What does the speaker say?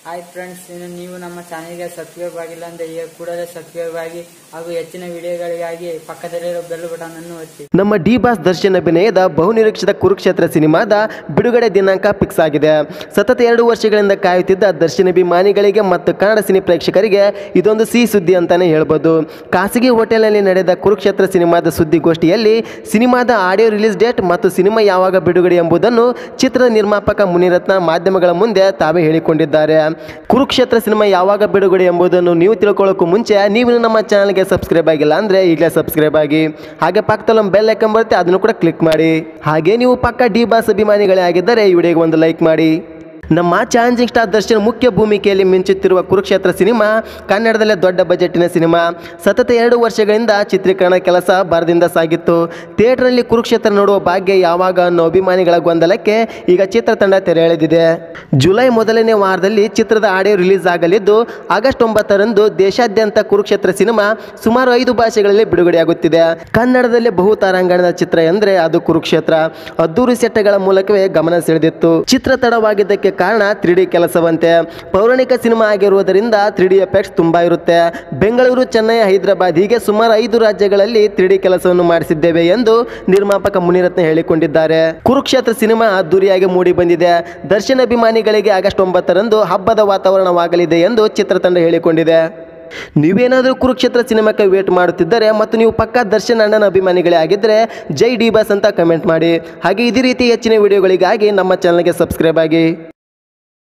hi friends ಇನ್ನು ನೀವು ನಮ್ಮ ಚಾನೆಲ್ಗೆ ಸಬ್ಸ್ಕ್ರೈಬ್ ಆಗಿಲ್ಲ ಅಂದ್ರೆ ಈಗ ಕೂಡಲೇ ಸಬ್ಸ್ಕ್ರೈಬ್ ಆಗಿ ಹಾಗೂ ಹೆಚ್ಚಿನ ವಿಡಿಯೋಗಳಿಗಾಗಿ ಪಕ್ಕದಲ್ಲಿರೋ ಬೆಲ್ ಬಟನ್ ಅನ್ನು ಒತ್ತಿ ನಮ್ಮ ಡಿ ಬಾಸ್ ದರ್ಶನ್ ಅಭಿನಯದ ಬಹುನಿರೀಕ್ಷಿತ ಕುರುಕ್ಷೇತ್ರ ಸಿನಿಮಾದ ಬಿಡುಗಡೆ ದಿನಾಂಕ ಫಿಕ್ಸ್ ಆಗಿದೆ ಸತತ ಎರಡು ವರ್ಷಗಳಿಂದ ಕಾಯುತ್ತಿದ್ದ ದರ್ಶನ್ ಅಭಿಮಾನಿಗಳಿಗೆ ಮತ್ತು ಕನ್ನಡ ಸಿನಿ ಪ್ರೇಕ್ಷಕರಿಗೆ ಇದೊಂದು ಸಿಹಿ ಸುದ್ದಿ ಅಂತಾನೆ ಹೇಳ್ಬೋದು ಖಾಸಗಿ ಹೋಟೆಲ್ನಲ್ಲಿ ನಡೆದ ಕುರುಕ್ಷೇತ್ರ ಸಿನಿಮಾದ ಸುದ್ದಿಗೋಷ್ಠಿಯಲ್ಲಿ ಸಿನಿಮಾದ ಆಡಿಯೋ ರಿಲೀಸ್ ಡೇಟ್ ಮತ್ತು ಸಿನಿಮಾ ಯಾವಾಗ ಬಿಡುಗಡೆ ಎಂಬುದನ್ನು ಚಿತ್ರದ ನಿರ್ಮಾಪಕ ಮುನಿರತ್ನ ಮಾಧ್ಯಮಗಳ ಮುಂದೆ ತಾವೇ ಹೇಳಿಕೊಂಡಿದ್ದಾರೆ ಕುರುಕ್ಷೇತ್ರ ಸಿನಿಮಾ ಯಾವಾಗ ಬಿಡುಗಡೆ ಎಂಬುದನ್ನು ನೀವು ತಿಳ್ಕೊಳ್ಳೋಕ್ಕೂ ಮುಂಚೆ ನೀವು ನಮ್ಮ ಚಾನಲ್ಗೆ ಸಬ್ಸ್ಕ್ರೈಬ್ ಆಗಿಲ್ಲ ಅಂದರೆ ಈಗಲೇ ಸಬ್ಸ್ಕ್ರೈಬ್ ಆಗಿ ಹಾಗೆ ಪಕ್ಕದಲ್ಲಿ ಒಂದು ಬೆಲ್ ಐಕನ್ ಬರುತ್ತೆ ಅದನ್ನು ಕೂಡ ಕ್ಲಿಕ್ ಮಾಡಿ ಹಾಗೆ ನೀವು ಪಕ್ಕ ಡಿ ಬಾಸ್ ಅಭಿಮಾನಿಗಳೇ ಆಗಿದ್ದರೆ ಈ ವಿಡಿಯೋಗೆ ಒಂದು ಲೈಕ್ ಮಾಡಿ ನಮ್ಮ ಚಾಲೆಂಜಿಂಗ್ ಸ್ಟಾರ್ ದರ್ಶನ್ ಮುಖ್ಯ ಭೂಮಿಕೆಯಲ್ಲಿ ಮಿಂಚುತ್ತಿರುವ ಕುರುಕ್ಷೇತ್ರ ಸಿನಿಮಾ ಕನ್ನಡದಲ್ಲೇ ದೊಡ್ಡ ಬಜೆಟ್ಟಿನ ಸಿನಿಮಾ ಸತತ ಎರಡು ವರ್ಷಗಳಿಂದ ಚಿತ್ರೀಕರಣ ಕೆಲಸ ಭರದಿಂದ ಸಾಗಿತ್ತು ಥಿಯೇಟರ್ನಲ್ಲಿ ಕುರುಕ್ಷೇತ್ರ ನೋಡುವ ಭಾಗ್ಯ ಯಾವಾಗ ಅನ್ನೋ ಅಭಿಮಾನಿಗಳ ಗೊಂದಲಕ್ಕೆ ಈಗ ಚಿತ್ರತಂಡ ತೆರೆ ಎಳೆದಿದೆ ಜುಲೈ ಮೊದಲನೇ ವಾರದಲ್ಲಿ ಚಿತ್ರದ ಆಡಿಯೋ ರಿಲೀಸ್ ಆಗಲಿದ್ದು ಆಗಸ್ಟ್ ಒಂಬತ್ತರಂದು ದೇಶಾದ್ಯಂತ ಕುರುಕ್ಷೇತ್ರ ಸಿನಿಮಾ ಸುಮಾರು ಐದು ಭಾಷೆಗಳಲ್ಲಿ ಬಿಡುಗಡೆಯಾಗುತ್ತಿದೆ ಕನ್ನಡದಲ್ಲಿ ಬಹು ತಾರಾಂಗಣದ ಚಿತ್ರ ಎಂದರೆ ಅದು ಕುರುಕ್ಷೇತ್ರ ಅದ್ದೂರಿ ಸೆಟ್ಟಗಳ ಮೂಲಕವೇ ಗಮನ ಸೆಳೆದಿತ್ತು ಚಿತ್ರ ತಡವಾಗಿದ್ದಕ್ಕೆ ಕಾರಣ ತ್ರೀ ಡಿ ಕೆಲಸವಂತೆ ಪೌರಾಣಿಕ ಸಿನಿಮಾ ಆಗಿರುವುದರಿಂದ ತ್ರೀ ಡಿ ಎಫೆಕ್ಟ್ಸ್ ತುಂಬಾ ಇರುತ್ತೆ ಬೆಂಗಳೂರು ಚೆನ್ನೈ ಹೈದರಾಬಾದ್ ಹೀಗೆ ಸುಮಾರು ಐದು ರಾಜ್ಯಗಳಲ್ಲಿ ತ್ರೀ ಡಿ ಕೆಲಸವನ್ನು ಮಾಡಿಸಿದ್ದೇವೆ ಎಂದು ನಿರ್ಮಾಪಕ ಮುನಿರತ್ನ ಹೇಳಿಕೊಂಡಿದ್ದಾರೆ ಕುರುಕ್ಷೇತ್ರ ಸಿನಿಮಾ ಅದ್ದೂರಿಯಾಗಿ ಮೂಡಿ ಬಂದಿದೆ ದರ್ಶನ್ ಅಭಿಮಾನಿಗಳಿಗೆ ಆಗಸ್ಟ್ ಒಂಬತ್ತರಂದು ಹಬ್ಬದ ವಾತಾವರಣವಾಗಲಿದೆ ಎಂದು ಚಿತ್ರತಂಡ ಹೇಳಿಕೊಂಡಿದೆ ನೀವೇನಾದರೂ ಕುರುಕ್ಷೇತ್ರ ಸಿನಿಮಾಕ್ಕೆ ವೇಟ್ ಮಾಡುತ್ತಿದ್ದರೆ ಮತ್ತು ನೀವು ಪಕ್ಕಾ ದರ್ಶನ್ ಅಣ್ಣನ ಅಭಿಮಾನಿಗಳೇ ಆಗಿದ್ದರೆ ಜೈ ಡಿ ಬಾಸ್ ಅಂತ ಕಮೆಂಟ್ ಮಾಡಿ ಹಾಗೆ ಇದೇ ರೀತಿ ಹೆಚ್ಚಿನ ವಿಡಿಯೋಗಳಿಗಾಗಿ ನಮ್ಮ ಚಾನಲ್ಗೆ ಸಬ್ಸ್ಕ್ರೈಬ್ ಆಗಿ